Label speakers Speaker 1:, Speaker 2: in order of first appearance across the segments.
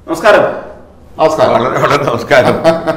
Speaker 1: നമസ്കാരം
Speaker 2: നമസ്കാരം
Speaker 3: വളരെ വളരെ നമസ്കാരം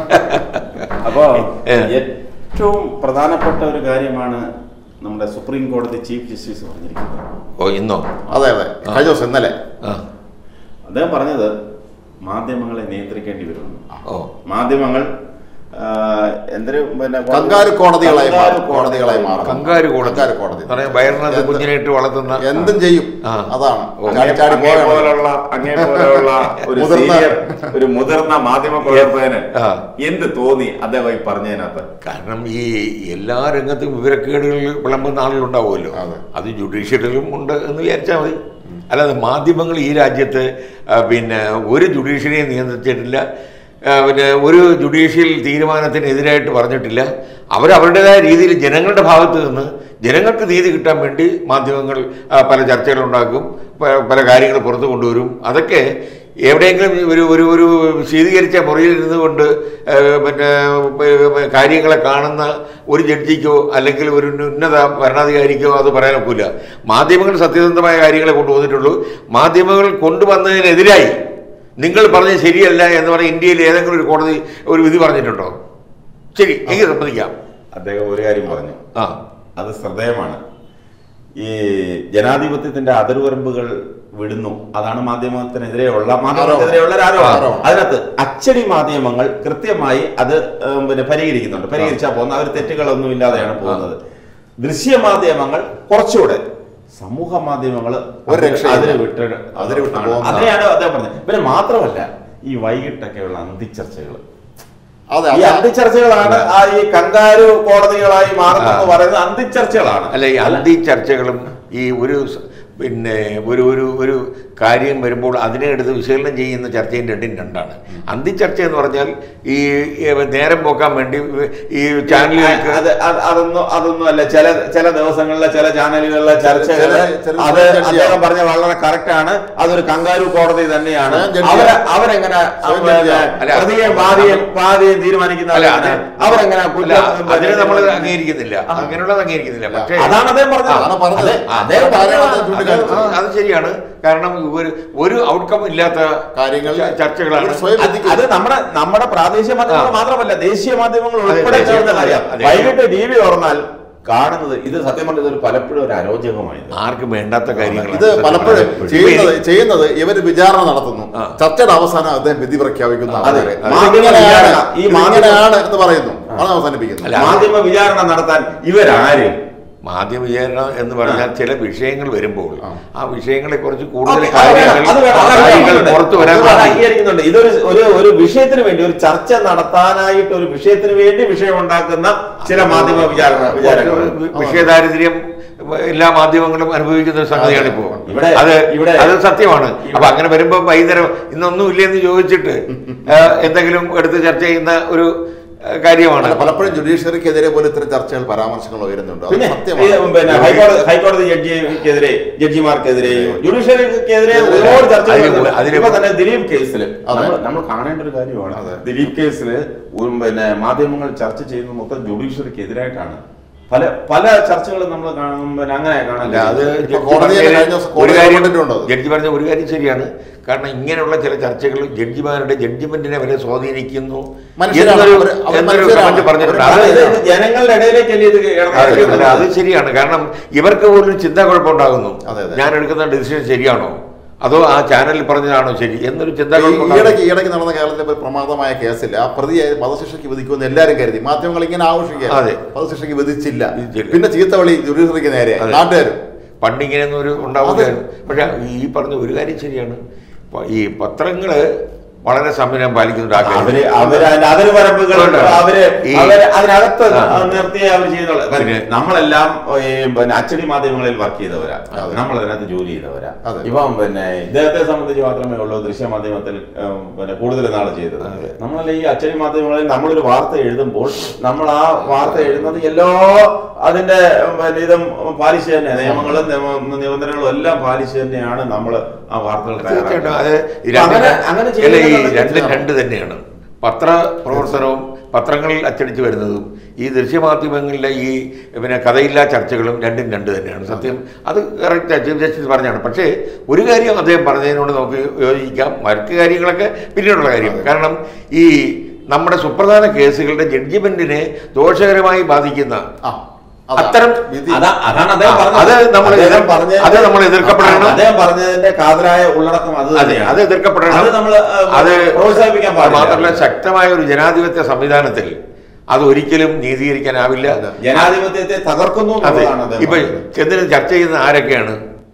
Speaker 1: അപ്പോ
Speaker 3: ഏ.
Speaker 1: ഏറ്റവും പ്രധാനപ്പെട്ട ഒരു കാര്യമാണ് നമ്മുടെ സുപ്രീം കോടതി ചീഫ് ജസ്റ്റിസ് പറഞ്ഞിരിക്കുന്നത്
Speaker 3: ഓ ഇന്നോ
Speaker 2: അതെ അതെ കഴിഞ്ഞ ദിവസം ഇന്നലെ
Speaker 3: ആ
Speaker 1: അദ്ദേഹം പറഞ്ഞത് മാധ്യമങ്ങളെ നിയന്ത്രിക്കേണ്ടി വരുമെന്ന്
Speaker 3: ഓ
Speaker 1: മാധ്യമങ്ങൾ ആ, എന്തൊരു പിന്നെ
Speaker 2: കങ്കാരു കോടതികളായി
Speaker 1: കങ്കാരു
Speaker 2: മാറും. കോടതികളായി മാറും.
Speaker 3: കങ്കാരു കോടതി
Speaker 2: കങ്കാരു കോടതി.
Speaker 3: പറയാം വയറിനകത്ത്
Speaker 2: എന്ത്-
Speaker 3: കുഞ്ഞിനെ ഇട്ട് വളർത്തുന്ന
Speaker 2: എന്തും ചെയ്യും
Speaker 3: ആ.
Speaker 2: അതാണ്
Speaker 3: ഓ.
Speaker 2: ചാടി ചാടി
Speaker 1: അങ്ങേ
Speaker 2: പോവുകയാണ്.
Speaker 1: പോലുള്ള അങ്ങേ പോലെയുള്ള ഒരു
Speaker 2: മുതിർന്ന-
Speaker 1: സീനിയർ ഒരു മുതിർന്ന മാധ്യമ പ്രവർത്തകന്
Speaker 3: ആ.
Speaker 1: എന്ത് തോന്നി അദ്ദേഹം ഈ പറഞ്ഞതിനകത്ത്
Speaker 3: കാരണം ഈ എല്ലാ രംഗത്തും വിവരക്കേടുകളിൽ വിളമ്പുന്ന ആളുകളുണ്ടാവുമല്ലോ
Speaker 2: അതെ.
Speaker 3: അത് ജുഡീഷ്യറിലും ഉണ്ട് എന്ന് വിചാരിച്ചാൽ മതി അല്ലാതെ മാധ്യമങ്ങൾ ഈ രാജ്യത്ത് ആ, പിന്നെ ഒരു ജുഡീഷ്യറിയെ നിയന്ത്രിച്ചിട്ടില്ല ആ, പിന്നെ ഒരു ജുഡീഷ്യൽ തീരുമാനത്തിനെതിരായിട്ട് പറഞ്ഞിട്ടില്ല അവരവരുടേതായ രീതിയിൽ ജനങ്ങളുടെ ഭാഗത്ത് നിന്ന് ജനങ്ങൾക്ക് നീതി കിട്ടാൻ വേണ്ടി മാധ്യമങ്ങൾ ആ, പല ചർച്ചകളുണ്ടാക്കും പ- പല കാര്യങ്ങൾ പുറത്തു കൊണ്ടുവരും അതൊക്കെ എവിടെയെങ്കിലും ഒരു ഒരു ഒരു ശീതീകരിച്ച മുറിയിൽ ഇരുന്നു കൊണ്ട് ആ, പിന്നെ ഏ, കാര്യങ്ങളെ കാണുന്ന ഒരു ജഡ്ജിക്കോ അല്ലെങ്കിൽ ഒരു ഉന്നത ഭരണാധികാരിക്കോ അത് പറയാൻ ഒക്കില്ല മാധ്യമങ്ങൾ സത്യസന്ധമായ കാര്യങ്ങളെ കൊണ്ടുവന്നിട്ടുള്ളൂ മാധ്യമങ്ങൾ കൊണ്ടുവന്നതിനെതിരായി നിങ്ങൾ പറഞ്ഞത് ശരിയല്ല എന്ന് പറഞ്ഞ ഇന്ത്യയിൽ ഏതെങ്കിലും ഒരു കോടതി ഒരു വിധി പറഞ്ഞിട്ടുണ്ടോ ശരി എനിക്ക് സമ്മതിക്കാം
Speaker 1: അദ്ദേഹം ഒരു കാര്യം പറഞ്ഞു
Speaker 3: ആ
Speaker 1: അത് ശ്രദ്ധേയമാണ് ഈ ജനാധിപത്യത്തിന്റെ അതിർവരമ്പുകൾ വിടുന്നു അതാണ് മാധ്യമത്തിനെതിരെയുള്ള മാധ്യമത്തിനെതിരെയുള്ള ഒരു ആരോപണം
Speaker 2: ആരോപണം.
Speaker 1: അതിനകത്ത് അച്ചടി മാധ്യമങ്ങൾ കൃത്യമായി അത് ഉം, പിന്നെ പരിഹരിക്കുന്നുണ്ട് പരിഹരിച്ചാൽ പോകുന്ന അവർ തെറ്റുകളൊന്നും ഇല്ലാതെയാണ് പോകുന്നത് ദൃശ്യമാധ്യമങ്ങൾ കുറച്ചുകൂടെ സമൂഹ മാധ്യമങ്ങൾ
Speaker 2: ഒരു രക്ഷയില്ല.
Speaker 1: അതിന് വിട്ട്
Speaker 2: അതിന് വിട്ട്
Speaker 1: ആണ്.
Speaker 2: പോകുന്ന-
Speaker 1: അതിനെയാണ് അദ്ദേഹം പറഞ്ഞത് പിന്നെ മാത്രമല്ല ഈ വൈകിട്ടൊക്കെയുള്ള അന്തിച്ചർച്ചകൾ
Speaker 2: അതെ
Speaker 1: ഈ
Speaker 2: അതെ
Speaker 1: അന്തിച്ചർച്ചകളാണ് ആ ഈ കങ്കാരു കോടതികളായി മാറുന്നത്
Speaker 3: ആ.
Speaker 1: പറയുന്നത് അന്തിച്ചർച്ചകളാണ്
Speaker 3: അല്ല ഈ അന്തി ചർച്ചകളും ഈ ഒരു സ- പിന്നെ ഒരു ഒരു ഒരു കാര്യം വരുമ്പോൾ അതിനെ എടുത്ത് വിശകലനം ചെയ്യുന്ന ചർച്ചയും രണ്ടും രണ്ടാണ് അന്തി ചർച്ച എന്ന് പറഞ്ഞാൽ ഈ ഈ നേരം പോക്കാൻ വേണ്ടി ഈ ചാനലുകൾക്ക്
Speaker 1: അത് അത് അതൊന്നും അതൊന്നും അല്ല ചില ചില ദിവസങ്ങളിലെ ചില ചാനലുകളിലെ ചർച്ചകൾ
Speaker 2: ചില- ചില
Speaker 1: അത്
Speaker 2: സ്വയം
Speaker 1: അദ്ദേഹം
Speaker 2: ജഡ്ജിയാവും.
Speaker 1: പറഞ്ഞ വളരെ കറക്റ്റ് ആണ് അതൊരു കങ്കാരു കോടതി തന്നെയാണ്
Speaker 2: സ്വയം ജഡ്ജിയാവും.
Speaker 1: അവരെ അവരെങ്ങനെ
Speaker 2: സ്വയം
Speaker 1: പിന്നെ
Speaker 2: ജഡ്ജിയാവും.
Speaker 3: അല്ല,
Speaker 1: പ്രതിയെ ബാധിയും ബാധിയും തീരുമാനിക്കുന്ന
Speaker 3: അല്ല അത്
Speaker 1: അവരെങ്ങനെ
Speaker 3: അല്ല,
Speaker 1: കുറ്റം
Speaker 3: അതിനെ നമ്മൾ അംഗീകരിക്കുന്നില്ല അങ്ങനെയുള്ളത് അംഗീകരിക്കുന്നില്ല പക്ഷേ
Speaker 1: അതാണ് അദ്ദേഹം പറഞ്ഞത്
Speaker 2: അതാണ് പറഞ്ഞത്.
Speaker 1: അതെ, അദ്ദേഹം
Speaker 2: ആ കാര്യമാണ്
Speaker 1: പറഞ്ഞതാണ്.
Speaker 2: അദ്ദേഹം
Speaker 3: അത്
Speaker 2: ചൂണ്ടിക്കാണിച്ചത്.
Speaker 3: അത് ശരിയാണ് കാരണം ഒരു ഒരു ഔട്ട്കം ഇല്ലാത്ത
Speaker 2: കാര്യങ്ങൾ
Speaker 3: ച- ചർച്ചകളാണ്
Speaker 2: ഇവർ സ്വയം
Speaker 1: അത്
Speaker 2: എത്തിക്കും.
Speaker 1: അത് നമ്മുടെ നമ്മുടെ പ്രാദേശിക മാധ്യമങ്ങൾ
Speaker 3: ആ.
Speaker 1: മാത്രമല്ല ദേശീയ മാധ്യമങ്ങൾ
Speaker 3: അതെ,
Speaker 1: ഉൾപ്പെടെ
Speaker 3: ദേശീയ-
Speaker 1: ചേർന്ന കാര്യം
Speaker 3: അതെ.
Speaker 1: വൈകിട്ട് ടി വി തുറന്നാൽ കാണുന്നത് ഇത് സത്യം പറഞ്ഞത് ഒരു പലപ്പോഴും ഒരു അരോചകമായത്
Speaker 3: ആർക്കും വേണ്ടാത്ത കാര്യങ്ങൾ
Speaker 2: ഇത് പലപ്പോഴും ചെയ്യുന്നത് ചെയ്യുന്നത് ഇവർ വിചാരണ നടത്തുന്നു
Speaker 3: ആ.
Speaker 2: ചർച്ചയുടെ അവസാനം അദ്ദേഹം വിധി പ്രഖ്യാപിക്കുന്നു
Speaker 1: അതെ.
Speaker 2: അതുവരെ.
Speaker 1: മാധ്യമ
Speaker 2: ഇതിങ്ങനെയാണ്
Speaker 1: വിചാരണ, ഈ മാധ്യമ-
Speaker 2: ഇതിങ്ങനെയാണ് എന്ന് പറയുന്നു അത് അവസാനിപ്പിക്കുന്നു
Speaker 3: അല്ല,
Speaker 1: മാധ്യമ വിചാരണ നടത്താൻ ഇവരാര്
Speaker 3: മാധ്യമ വിചാരണ എന്ന് പറഞ്ഞാൽ ചില വിഷയങ്ങൾ വരുമ്പോൾ
Speaker 2: ആ.
Speaker 3: ആ വിഷയങ്ങളെ കുറിച്ച് കൂടുതൽ
Speaker 1: ഓക്കേ, അത് വേണം,
Speaker 3: കാര്യങ്ങൾ
Speaker 1: അത് വേണം, അത്
Speaker 3: കാര്യങ്ങൾ
Speaker 1: വേണം.
Speaker 3: പുറത്തു വരാൻ
Speaker 1: അത്
Speaker 3: വേണ്ടി
Speaker 1: അംഗീകരിക്കുന്നുണ്ട് ഇതൊരു ഒരു ഒരു വിഷയത്തിന് വേണ്ടി ഒരു ചർച്ച നടത്താനായിട്ട് ഒരു വിഷയത്തിന് വേണ്ടി വിഷയം ഉണ്ടാക്കുന്ന ചില മാധ്യമ വിചാരണ വിചാരങ്ങൾ
Speaker 3: വി- വിഷയദാരിദ്ര്യം എല്ലാ മാധ്യമങ്ങളും അനുഭവിക്കുന്ന ഒരു സംഗതിയാണ് ഇപ്പോ
Speaker 1: ഇവിടെ-
Speaker 3: അത്
Speaker 1: ഇവിടെ-
Speaker 3: അത് സത്യമാണ്
Speaker 1: ഇവിടെ-
Speaker 3: അപ്പൊ അങ്ങനെ വരുമ്പോ വൈകുന്നേരം ഇന്നൊന്നും ഇല്ലെന്ന് ചോദിച്ചിട്ട് ആ, എന്തെങ്കിലും എടുത്ത് ചർച്ച ചെയ്യുന്ന ഒരു ആ, കാര്യമാണ്
Speaker 2: അല്ല, പലപ്പോഴും ജുഡീഷ്യറിക്കെതിരെ പോലും ഇത്തരം ചർച്ചകൾ പരാമർശങ്ങൾ ഉയരുന്നുണ്ട് അത്
Speaker 1: പിന്നെ ഈ,
Speaker 2: സത്യമാണ്
Speaker 1: പിന്നെ ഹൈക്കോടതി ഹൈക്കോടതി ജഡ്ജിക്കെതിരെ ജഡ്ജിമാർക്കെതിരെയും ജുഡീഷ്യറിക്കെതിരെ
Speaker 3: അല്ല,
Speaker 1: ഒരുപാട് ചർച്ചകൾ
Speaker 3: അതിന്
Speaker 1: വരുന്നുണ്ട്.
Speaker 3: അതിന്
Speaker 1: ഇപ്പൊ തന്നെ ദിലീപ് കേസിൽ
Speaker 2: അതെ.
Speaker 1: നമ്മൾ നമ്മൾ കാണേണ്ട ഒരു കാര്യമാണ്
Speaker 2: അതെ.
Speaker 1: ദിലീപ് കേസിൽ പിന്നെ മാധ്യമങ്ങൾ ചർച്ച ചെയ്യുന്നത് മൊത്തം ജുഡീഷ്യറിക്ക് എതിരായിട്ടാണ് പല പല ചർച്ചകളും നമ്മൾ കാണും പിന്നെ അങ്ങനെ കാണാൻ
Speaker 3: അല്ല അത്
Speaker 1: കഴിയും.
Speaker 2: ഇപ്പൊ
Speaker 3: ജഡ്ജി
Speaker 2: കോടതിയിൽ
Speaker 3: പറഞ്ഞതിൽ
Speaker 2: കഴിഞ്ഞ ദിവസം
Speaker 3: ഒരു
Speaker 2: കോടതി
Speaker 3: കാര്യം
Speaker 2: ഇടപെട്ടിട്ടുണ്ടോ അത്?
Speaker 3: ജഡ്ജി പറഞ്ഞ ഒരു കാര്യം ശരിയാണ് കാരണം ഇങ്ങനെയുള്ള ചില ചർച്ചകൾ ജഡ്ജിമാരുടെ ജഡ്ജിമെന്റിനെ വരെ സ്വാധീനിക്കുന്നു
Speaker 2: മനുഷ്യരാണ്.
Speaker 3: എന്നൊരു
Speaker 2: അവര് അവർ
Speaker 3: എന്നൊരു
Speaker 2: മനുഷ്യരാണ്.
Speaker 3: കമന്റ് പറഞ്ഞിട്ടുണ്ട്
Speaker 1: അത്
Speaker 3: അത്
Speaker 1: ഇത് ഇത് ജനങ്ങളുടെ ഇടയിലേക്കല്ലേ ഇത്
Speaker 3: അതെ,
Speaker 1: ഇടപെടുന്നത്?
Speaker 3: അല്ല, അത് ശരിയാണ് കാരണം ഇവർക്ക് പോലും ചിന്താ കുഴപ്പമുണ്ടാകുന്നു
Speaker 2: അതെ, അതെ.
Speaker 3: ഞാൻ എടുക്കുന്ന ഡിസിഷൻ ശരിയാണോ അതോ ആ ചാനലിൽ പറഞ്ഞതാണോ ശരി എന്നൊരു ചിന്താ
Speaker 2: ഈ
Speaker 3: കുഴപ്പമുണ്ടാകുന്നു.
Speaker 2: ഈയിടയ്ക്ക് ഈയിടയ്ക്ക് നടന്ന കേരളത്തിലെ ഒരു പ്രമാദമായ കേസിൽ ആ പ്രതിയെ വധശിക്ഷയ്ക്ക് വിധിക്കുമെന്ന് എല്ലാവരും കരുതി മാധ്യമങ്ങൾ ഇങ്ങനെ
Speaker 3: അതെ.
Speaker 2: ആവശ്യിക്കുക വധശിക്ഷയ്ക്ക് വിധിച്ചില്ല
Speaker 3: വിധിച്ചില്ല.
Speaker 2: പിന്നെ ചീത്തവിളി ജുഡീഷ്യറിക്ക് നേരെ
Speaker 3: അതെ.
Speaker 2: നാട്ടുകാരും
Speaker 3: പണ്ടിങ്ങനെയൊന്നും ഒരു ഉണ്ടാവില്ലായിരുന്നു പക്ഷെ ഈ പറഞ്ഞ ഒരു കാര്യം ശരിയാണ് പ- ഈ പത്രങ്ങള് വളരെ സംവിധാനം പാലിക്കുന്നുണ്ട് ആ കാര്യത്തിൽ.
Speaker 1: അവര് അവര് അതിന്റെ അതിർവരമ്പുകൾ
Speaker 3: ഉണ്ട്.
Speaker 1: അവര്
Speaker 3: ഈ-
Speaker 1: അവര് അതിനകത്ത്
Speaker 3: ആ.
Speaker 1: നിർത്തിയേ അവർ ചെയ്യുന്നുള്ളൂ
Speaker 3: പിന്നെ-
Speaker 1: നമ്മളെല്ലാം ഈ പിന്നെ അച്ചടി മാധ്യമങ്ങളിൽ വർക്ക് ചെയ്തവരാ
Speaker 2: അതെ.
Speaker 1: നമ്മൾ അതിനകത്ത് ജോലി ചെയ്തവരാ
Speaker 2: അതെ.
Speaker 1: ഇപ്പം പിന്നെ ഇദ്ദേഹത്തെ സംബന്ധിച്ച് മാത്രമേ ഉള്ളൂ ദൃശ്യമാധ്യമത്തിൽ ഉം, പിന്നെ കൂടുതൽ നാൾ ചെയ്തത്
Speaker 3: അതെ.
Speaker 1: നമ്മളെ ഈ അച്ചടി മാധ്യമങ്ങളിൽ നമ്മളൊരു വാർത്ത എഴുതുമ്പോൾ നമ്മൾ ആ വാർത്ത എഴുതുന്നത് എല്ലാ അതിന്റെ ഉം, പിന്നെ ഇതും പാലിച്ച് തന്നെ നിയമങ്ങളും നിയമ- നിബന്ധനകളും എല്ലാം പാലിച്ച് തന്നെയാണ് നമ്മൾ ആ വാർത്തകൾ
Speaker 3: തീർച്ചയായിട്ടും അത് ഈ
Speaker 1: അപ്പൊ അങ്ങനെ
Speaker 3: രണ്ടും
Speaker 1: അങ്ങനെ
Speaker 3: അല്ല, ഈ
Speaker 1: ചെയ്യുന്നത്
Speaker 3: രണ്ടും രണ്ട് തന്നെയാണ് പത്ര പ്രവർത്തനവും പത്രങ്ങളിൽ അച്ചടിച്ച് വരുന്നതും ഈ ദൃശ്യമാധ്യമങ്ങളിലെ ഈ പിന്നെ കഥയില്ലാ ചർച്ചകളും രണ്ടും രണ്ട് തന്നെയാണ് സത്യം അത് കറക്റ്റ് ചീഫ് ജസ്റ്റിസ് പറഞ്ഞാണ് പക്ഷേ ഒരു കാര്യം അദ്ദേഹം പറഞ്ഞതിനോട് നമുക്ക് യോജിക്കാം മറ്റു കാര്യങ്ങളൊക്കെ പിന്നീടുള്ള കാര്യം കാരണം ഈ നമ്മുടെ സുപ്രധാന കേസുകളുടെ ജഡ്ജിമെന്റിനെ ദോഷകരമായി ബാധിക്കുന്ന
Speaker 2: ആ, അതാ.
Speaker 3: അത്തരം
Speaker 2: വിധി
Speaker 1: അതാ- അതാണ് അദ്ദേഹം
Speaker 3: ആ,
Speaker 1: പറഞ്ഞത്.
Speaker 3: അത് നമ്മൾ
Speaker 1: അദ്ദേഹം
Speaker 3: എതിർ-
Speaker 1: പറഞ്ഞതിന്റെ-
Speaker 3: അത് നമ്മൾ എതിർക്കപ്പെടണം.
Speaker 1: അദ്ദേഹം പറഞ്ഞതിന്റെ കാതലായ ഉള്ളടക്കം അത്
Speaker 3: അതെ
Speaker 1: തന്നെയാണ്.
Speaker 3: അത് എതിർക്കപ്പെടണം
Speaker 1: അത് നമ്മൾ
Speaker 3: അത്
Speaker 1: പ്രോത്സാഹിപ്പിക്കാൻ
Speaker 3: അത് മാത്രമല്ല
Speaker 1: പാടില്ല
Speaker 3: ശക്തമായ ഒരു ജനാധിപത്യ സംവിധാനത്തിൽ അത് ഒരിക്കലും നീതീകരിക്കാനാവില്ല
Speaker 1: ജനാധിപത്യത്തെ തകർക്കുന്നു
Speaker 3: അതെ
Speaker 1: എന്നുള്ളതാണ് അദ്ദേഹം
Speaker 3: ഇപ്പൊ
Speaker 1: പറഞ്ഞത്.
Speaker 3: ചെന്നിന് ചർച്ച ചെയ്യുന്ന ആരൊക്കെയാണ്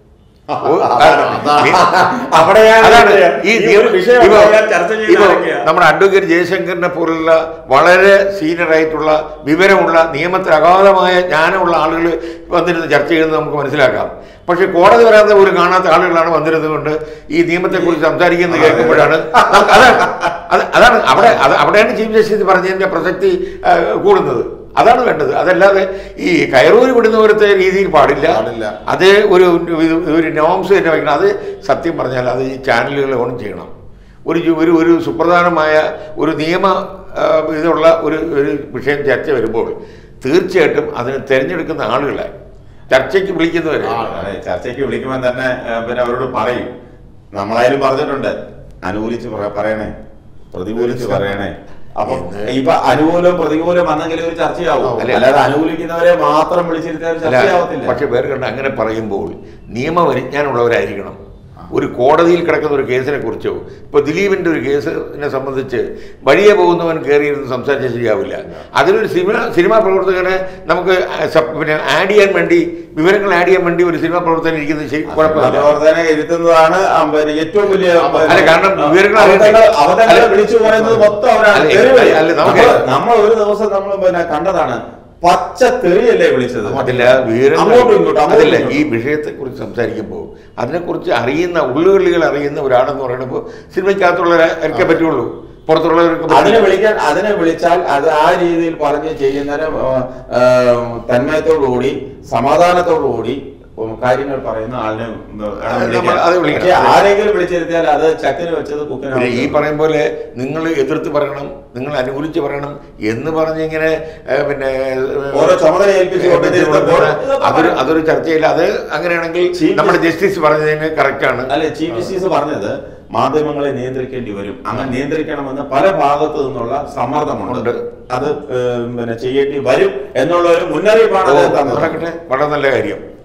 Speaker 3: ഓ,
Speaker 2: അതാണ്,
Speaker 3: ആ,
Speaker 2: അതാണ്.
Speaker 3: ഈ-
Speaker 1: അവിടെയാണ്
Speaker 3: അതാണ്
Speaker 1: ഈ
Speaker 3: ഈ
Speaker 1: ഒരു വിഷയം
Speaker 3: ഇപ്പൊ-
Speaker 1: അയാൾ ചർച്ച ചെയ്യുന്ന
Speaker 3: ഇപ്പൊ
Speaker 1: ആരൊക്കെയാ?
Speaker 3: നമ്മുടെ അഡ്വക്കേറ്റ് ജയശങ്കറിനെ പോലുള്ള വളരെ സീനിയർ ആയിട്ടുള്ള വിവരമുള്ള നിയമത്തിൽ അഗാധമായ ജ്ഞാനമുള്ള ആളുകൾ വന്നിരുന്ന് ചർച്ച ചെയ്യുന്നത് നമുക്ക് മനസ്സിലാക്കാം പക്ഷെ കോടതി വരാതെ പോലും കാണാത്ത ആളുകളാണ് വന്നിരുന്നത് കൊണ്ട് ഈ നിയമത്തെക്കുറിച്ച് സംസാരിക്കുന്നത് കേൾക്കുമ്പോഴാണ് നമുക്ക് അതാണ് അത് അതാണ് അവിടെ അത് അവിടെയാണ് ചീഫ് ജസ്റ്റിസ് പറഞ്ഞതിന്റെ പ്രസക്തി ആ, കൂടുന്നത് അതാണ് വേണ്ടത് അതല്ലാതെ ഈ കയറൂരി വിടുന്നവരത്തെ രീതിയിൽ പാടില്ല
Speaker 2: പാടില്ല.
Speaker 3: അത് ഒരു ഒരു- ഒരു നോംസ് തന്നെ വയ്ക്കണം അത് സത്യം പറഞ്ഞാൽ അത് ഈ ചാനലുകൾ ഓൺ ചെയ്യണം ഒരു ജു- ഒരു ഒരു സുപ്രധാനമായ ഒരു നിയമ ആ, ഇതുള്ള ഒരു ഒരു വിഷയം ചർച്ച വരുമ്പോൾ തീർച്ചയായിട്ടും അതിന് തിരഞ്ഞെടുക്കുന്ന ആളുകളെ ചർച്ചയ്ക്ക് വിളിക്കുന്നവരെ
Speaker 2: ആ,
Speaker 1: അതെ, ചർച്ചയ്ക്ക് വിളിക്കുമ്പോൾ തന്നെ ഏ, പിന്നെ അവരോട് പറയും നമ്മളായാലും പറഞ്ഞിട്ടുണ്ട് അനുകൂലിച്ച് പറ- പറയണേ പ്രതികൂലിച്ച് പറയണേ അപ്പൊ
Speaker 3: എന്ന്
Speaker 1: ഇപ്പൊ അനുകൂലം പ്രതികൂലം വന്നെങ്കിലും ഒരു ചർച്ചയാവും
Speaker 3: അല്ല.
Speaker 1: അല്ലാതെ അനുകൂലിക്കുന്നവരെ മാത്രം വിളിച്ചിരുത്താൻ ഒരു
Speaker 3: അല്ല
Speaker 1: ചർച്ചയാവത്തില്ല
Speaker 3: പക്ഷെ വേറെ കണ്ട് അങ്ങനെ പറയുമ്പോൾ നിയമപരിജ്ഞാനമുള്ളവരായിരിക്കണം ഒരു കോടതിയിൽ കിടക്കുന്ന ഒരു കേസിനെ കുറിച്ചോ ഇപ്പോൾ ദിലീപിൻ്റെ ഒരു കേസിനെ സംബന്ധിച്ച് വഴിയെ പോകുന്നവൻ കയറിയിരുന്ന് സംസാരിച്ചാൽ ശരിയാവില്ല അതിലൊരു സിനിമ സിനിമാ പ്രവർത്തകനെ നമുക്ക് സപ്- പിന്നെ ആഡ് ചെയ്യാൻ വേണ്ടി വിവരങ്ങൾ ആഡ് ചെയ്യാൻ വേണ്ടി ഒരു സിനിമാ പ്രവർത്തകൻ ഇരിക്കുന്നത് ശരി കുഴപ്പമില്ല
Speaker 1: പ്രവർത്തനെ ഇരുത്തുന്നതാണ് ആ, പിന്നെ ഏറ്റവും വലിയ
Speaker 3: അല്ല, കാരണം വിവരങ്ങൾ
Speaker 1: അവതങ്ങൾ
Speaker 3: അറിയണ്ടേ?
Speaker 1: അവതങ്ങൾ
Speaker 3: അല്ല,
Speaker 1: വിളിച്ചു പറയുന്നത് മൊത്തം അവരാണ്
Speaker 3: അല്ല,
Speaker 1: തെറി വിളി.
Speaker 3: അല്ല, നമുക്ക്
Speaker 1: നമ്മൾ- നമ്മൾ ഒരു ദിവസം നമ്മൾ പിന്നെ കണ്ടതാണ് പച്ച തെറിയല്ലേ വിളിച്ചത്
Speaker 3: അതില്ല വിവരങ്ങൾ
Speaker 1: അങ്ങോട്ടും ഇങ്ങോട്ടും, അങ്ങോട്ടും
Speaker 3: അതില്ല ഈ
Speaker 1: ഇങ്ങോട്ടും.
Speaker 3: വിഷയത്തെക്കുറിച്ച് സംസാരിക്കുമ്പോൾ അതിനെക്കുറിച്ച് അറിയുന്ന ഉള്ളുകളികൾ അറിയുന്ന ഒരാളെന്ന് പറയുമ്പോൾ സിനിമയ്ക്കകത്തുള്ളവരെ പറ്റുള്ളൂ പുറത്തുള്ളവർക്ക്
Speaker 1: അതിനെ
Speaker 3: പറ്റില്ല.
Speaker 1: വിളിക്കാൻ അതിനെ വിളിച്ചാൽ അത് ആ രീതിയിൽ പറഞ്ഞ് ചെയ്യുന്നതിന് തന്മയത്തോടുകൂടി സമാധാനത്തോടുകൂടി ഉം, കാര്യങ്ങൾ പറയുന്ന ആളിനെ ഉം, വേണം
Speaker 3: അത്
Speaker 1: വിളിക്കാൻ.
Speaker 3: നമ്മൾ അത് വിളിക്കണം.
Speaker 1: പക്ഷേ ആരെങ്കിലും വിളിച്ചിരുത്തിയാൽ അത് ചക്കിന് വെച്ചത് കുക്കിന്
Speaker 3: പിന്നെ ഈ
Speaker 1: വെച്ചത്.
Speaker 3: പറയും പോലെ നിങ്ങൾ എതിർത്ത് പറയണം നിങ്ങൾ അനുകൂലിച്ച് പറയണം എന്ന് പറഞ്ഞ് ഇങ്ങനെ ഏഹ്, പിന്നെ ഏഹ്,
Speaker 1: ഓരോ ചുമതല ഏൽപ്പിച്ച് കൊണ്ട്
Speaker 3: ഏൽപ്പിച്ച്
Speaker 1: ഇരുത്തുമ്പോൾ
Speaker 3: കൊടുക്കുന്ന
Speaker 1: ഇതൊക്കെ
Speaker 3: അതൊരു
Speaker 1: പറയണം.
Speaker 3: അതൊരു ചർച്ചയില്ല അത് അങ്ങനെയാണെങ്കിൽ
Speaker 1: Chief
Speaker 3: നമ്മുടെ ജസ്റ്റിസ് പറഞ്ഞതിന് കറക്റ്റാണ്
Speaker 1: അല്ലെ ചീഫ് ജസ്റ്റിസ് പറഞ്ഞത് മാധ്യമങ്ങളെ നിയന്ത്രിക്കേണ്ടി വരും അങ്ങനെ നിയന്ത്രിക്കണമെന്ന് പല ഭാഗത്തു നിന്നുള്ള സമ്മർദ്ദമുണ്ട്
Speaker 3: ഉണ്ട്.
Speaker 1: അത് ഏഹ്, പിന്നെ ചെയ്യേണ്ടി വരും എന്നുള്ള ഒരു മുന്നറിയിപ്പാണ് അദ്ദേഹം തന്നത്
Speaker 3: നടക്കട്ടെ വളരെ നല്ല കാര്യം